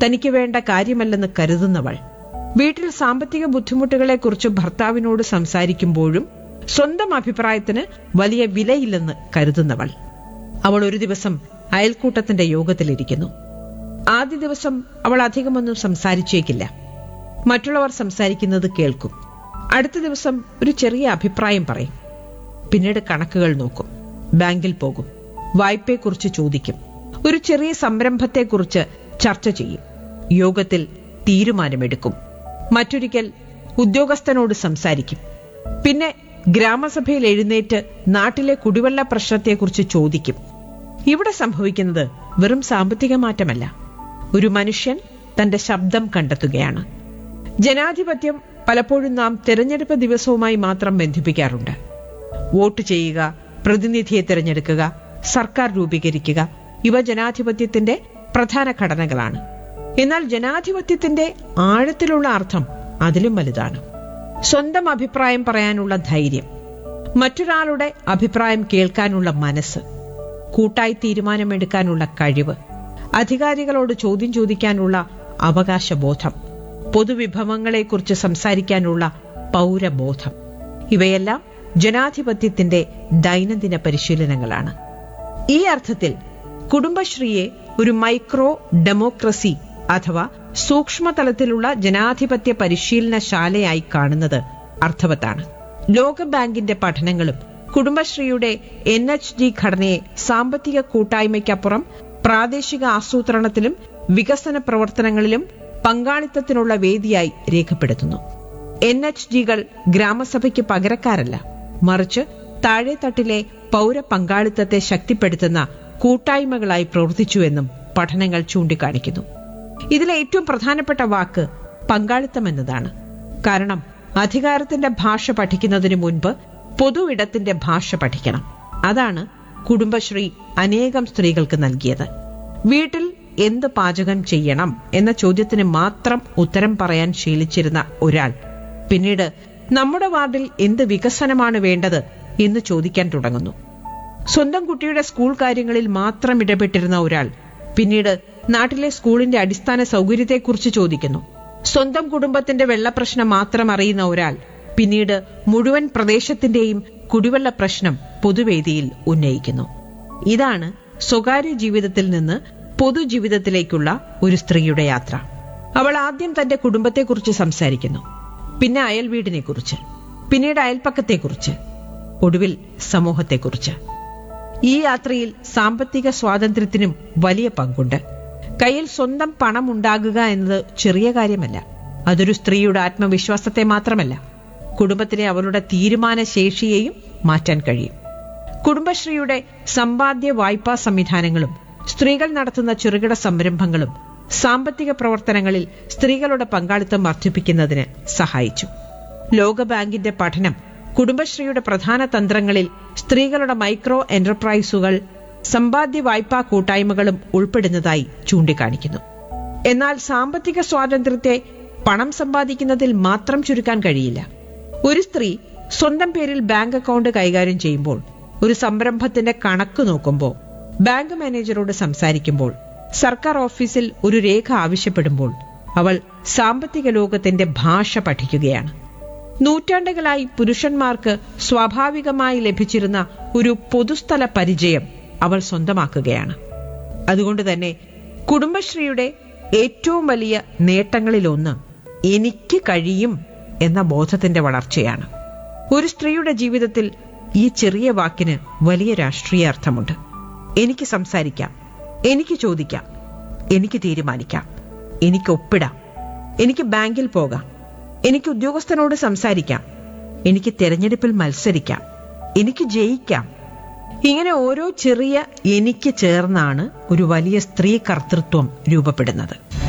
തനിക്ക് വേണ്ട കാര്യമല്ലെന്ന് കരുതുന്നവൾ വീട്ടിൽ സാമ്പത്തിക ബുദ്ധിമുട്ടുകളെക്കുറിച്ച് ഭർത്താവിനോട് സംസാരിക്കുമ്പോഴും സ്വന്തം അഭിപ്രായത്തിന് വലിയ വിലയില്ലെന്ന് കരുതുന്നവൾ അവൾ ഒരു ദിവസം അയൽക്കൂട്ടത്തിന്റെ യോഗത്തിലിരിക്കുന്നു ആദ്യ ദിവസം അവൾ അധികമൊന്നും സംസാരിച്ചേക്കില്ല മറ്റുള്ളവർ സംസാരിക്കുന്നത് കേൾക്കും അടുത്ത ദിവസം ഒരു ചെറിയ അഭിപ്രായം പറയും പിന്നീട് കണക്കുകൾ നോക്കും ബാങ്കിൽ പോകും വായ്പയെക്കുറിച്ച് ചോദിക്കും ഒരു ചെറിയ സംരംഭത്തെക്കുറിച്ച് ചർച്ച ചെയ്യും യോഗത്തിൽ തീരുമാനമെടുക്കും മറ്റൊരിക്കൽ ഉദ്യോഗസ്ഥനോട് സംസാരിക്കും പിന്നെ ഗ്രാമസഭയിൽ എഴുന്നേറ്റ് നാട്ടിലെ കുടിവെള്ള പ്രശ്നത്തെക്കുറിച്ച് ചോദിക്കും ഇവിടെ സംഭവിക്കുന്നത് വെറും സാമ്പത്തിക മാറ്റമല്ല ഒരു മനുഷ്യൻ തന്റെ ശബ്ദം കണ്ടെത്തുകയാണ് ജനാധിപത്യം പലപ്പോഴും നാം തെരഞ്ഞെടുപ്പ് ദിവസവുമായി മാത്രം ബന്ധിപ്പിക്കാറുണ്ട് വോട്ട് ചെയ്യുക പ്രതിനിധിയെ തിരഞ്ഞെടുക്കുക സർക്കാർ രൂപീകരിക്കുക ഇവ ജനാധിപത്യത്തിന്റെ പ്രധാന ഘടനകളാണ് എന്നാൽ ജനാധിപത്യത്തിന്റെ ആഴത്തിലുള്ള അർത്ഥം അതിലും വലുതാണ് സ്വന്തം അഭിപ്രായം പറയാനുള്ള ധൈര്യം മറ്റൊരാളുടെ അഭിപ്രായം കേൾക്കാനുള്ള മനസ്സ് കൂട്ടായി തീരുമാനമെടുക്കാനുള്ള കഴിവ് അധികാരികളോട് ചോദ്യം ചോദിക്കാനുള്ള അവകാശബോധം പൊതുവിഭവങ്ങളെക്കുറിച്ച് സംസാരിക്കാനുള്ള പൗരബോധം ഇവയെല്ലാം ജനാധിപത്യത്തിന്റെ ദൈനംദിന പരിശീലനങ്ങളാണ് ഈ അർത്ഥത്തിൽ കുടുംബശ്രീയെ ഒരു മൈക്രോ ഡെമോക്രസി അഥവാ സൂക്ഷ്മതലത്തിലുള്ള ജനാധിപത്യ പരിശീലനശാലയായി കാണുന്നത് അർത്ഥവത്താണ് ലോകബാങ്കിന്റെ പഠനങ്ങളും കുടുംബശ്രീയുടെ എൻ എച്ച് ഡി ഘടനയെ സാമ്പത്തിക കൂട്ടായ്മയ്ക്കപ്പുറം പ്രാദേശിക ആസൂത്രണത്തിലും വികസന പ്രവർത്തനങ്ങളിലും പങ്കാളിത്തത്തിനുള്ള വേദിയായി രേഖപ്പെടുത്തുന്നു എൻ എച്ച് ഡികൾ ഗ്രാമസഭയ്ക്ക് പകരക്കാരല്ല മറിച്ച് താഴെത്തട്ടിലെ പൗര പങ്കാളിത്തത്തെ ശക്തിപ്പെടുത്തുന്ന കൂട്ടായ്മകളായി പ്രവർത്തിച്ചുവെന്നും പഠനങ്ങൾ ചൂണ്ടിക്കാണിക്കുന്നു ഇതിലെ ഏറ്റവും പ്രധാനപ്പെട്ട വാക്ക് പങ്കാളിത്തം എന്നതാണ് കാരണം അധികാരത്തിന്റെ ഭാഷ പഠിക്കുന്നതിന് മുൻപ് പൊതു ഇടത്തിന്റെ ഭാഷ പഠിക്കണം അതാണ് കുടുംബശ്രീ അനേകം സ്ത്രീകൾക്ക് നൽകിയത് വീട്ടിൽ എന്ത് പാചകം ചെയ്യണം എന്ന ചോദ്യത്തിന് മാത്രം ഉത്തരം പറയാൻ ശീലിച്ചിരുന്ന ഒരാൾ പിന്നീട് നമ്മുടെ വാർഡിൽ എന്ത് വികസനമാണ് വേണ്ടത് എന്ന് ചോദിക്കാൻ തുടങ്ങുന്നു സ്വന്തം കുട്ടിയുടെ സ്കൂൾ കാര്യങ്ങളിൽ മാത്രം ഇടപെട്ടിരുന്ന ഒരാൾ പിന്നീട് നാട്ടിലെ സ്കൂളിന്റെ അടിസ്ഥാന സൗകര്യത്തെക്കുറിച്ച് ചോദിക്കുന്നു സ്വന്തം കുടുംബത്തിന്റെ വെള്ളപ്രശ്നം മാത്രം അറിയുന്ന ഒരാൾ പിന്നീട് മുഴുവൻ പ്രദേശത്തിന്റെയും കുടിവെള്ള പ്രശ്നം പൊതുവേദിയിൽ ഉന്നയിക്കുന്നു ഇതാണ് സ്വകാര്യ ജീവിതത്തിൽ നിന്ന് പൊതുജീവിതത്തിലേക്കുള്ള ഒരു സ്ത്രീയുടെ യാത്ര അവൾ ആദ്യം തന്റെ കുടുംബത്തെക്കുറിച്ച് സംസാരിക്കുന്നു പിന്നെ അയൽ വീടിനെക്കുറിച്ച് പിന്നീട് അയൽപ്പക്കത്തെക്കുറിച്ച് ഒടുവിൽ സമൂഹത്തെക്കുറിച്ച് ഈ യാത്രയിൽ സാമ്പത്തിക സ്വാതന്ത്ര്യത്തിനും വലിയ പങ്കുണ്ട് കയ്യിൽ സ്വന്തം പണം ഉണ്ടാകുക എന്നത് ചെറിയ കാര്യമല്ല അതൊരു സ്ത്രീയുടെ ആത്മവിശ്വാസത്തെ മാത്രമല്ല കുടുംബത്തിലെ അവളുടെ തീരുമാന ശേഷിയെയും മാറ്റാൻ കഴിയും കുടുംബശ്രീയുടെ സമ്പാദ്യ വായ്പാ സംവിധാനങ്ങളും സ്ത്രീകൾ നടത്തുന്ന ചെറുകിട സംരംഭങ്ങളും സാമ്പത്തിക പ്രവർത്തനങ്ങളിൽ സ്ത്രീകളുടെ പങ്കാളിത്തം വർദ്ധിപ്പിക്കുന്നതിന് സഹായിച്ചു ലോകബാങ്കിന്റെ പഠനം കുടുംബശ്രീയുടെ പ്രധാന തന്ത്രങ്ങളിൽ സ്ത്രീകളുടെ മൈക്രോ എന്റർപ്രൈസുകൾ സമ്പാദ്യ വായ്പാ കൂട്ടായ്മകളും ഉൾപ്പെടുന്നതായി ചൂണ്ടിക്കാണിക്കുന്നു എന്നാൽ സാമ്പത്തിക സ്വാതന്ത്ര്യത്തെ പണം സമ്പാദിക്കുന്നതിൽ മാത്രം ചുരുക്കാൻ കഴിയില്ല ഒരു സ്ത്രീ സ്വന്തം പേരിൽ ബാങ്ക് അക്കൗണ്ട് കൈകാര്യം ചെയ്യുമ്പോൾ ഒരു സംരംഭത്തിന്റെ കണക്ക് നോക്കുമ്പോൾ ബാങ്ക് മാനേജറോട് സംസാരിക്കുമ്പോൾ സർക്കാർ ഓഫീസിൽ ഒരു രേഖ ആവശ്യപ്പെടുമ്പോൾ അവൾ സാമ്പത്തിക ലോകത്തിന്റെ ഭാഷ പഠിക്കുകയാണ് നൂറ്റാണ്ടുകളായി പുരുഷന്മാർക്ക് സ്വാഭാവികമായി ലഭിച്ചിരുന്ന ഒരു പൊതുസ്ഥല പരിചയം അവൾ സ്വന്തമാക്കുകയാണ് അതുകൊണ്ട് തന്നെ കുടുംബശ്രീയുടെ ഏറ്റവും വലിയ നേട്ടങ്ങളിലൊന്ന് എനിക്ക് കഴിയും എന്ന ബോധത്തിന്റെ വളർച്ചയാണ് ഒരു സ്ത്രീയുടെ ജീവിതത്തിൽ ഈ ചെറിയ വാക്കിന് വലിയ രാഷ്ട്രീയ അർത്ഥമുണ്ട് എനിക്ക് സംസാരിക്കാം എനിക്ക് ചോദിക്കാം എനിക്ക് തീരുമാനിക്കാം എനിക്ക് ഒപ്പിടാം എനിക്ക് ബാങ്കിൽ പോകാം എനിക്ക് ഉദ്യോഗസ്ഥനോട് സംസാരിക്കാം എനിക്ക് തെരഞ്ഞെടുപ്പിൽ മത്സരിക്കാം എനിക്ക് ജയിക്കാം ഇങ്ങനെ ഓരോ ചെറിയ എനിക്ക് ചേർന്നാണ് ഒരു വലിയ സ്ത്രീ കർത്തൃത്വം രൂപപ്പെടുന്നത്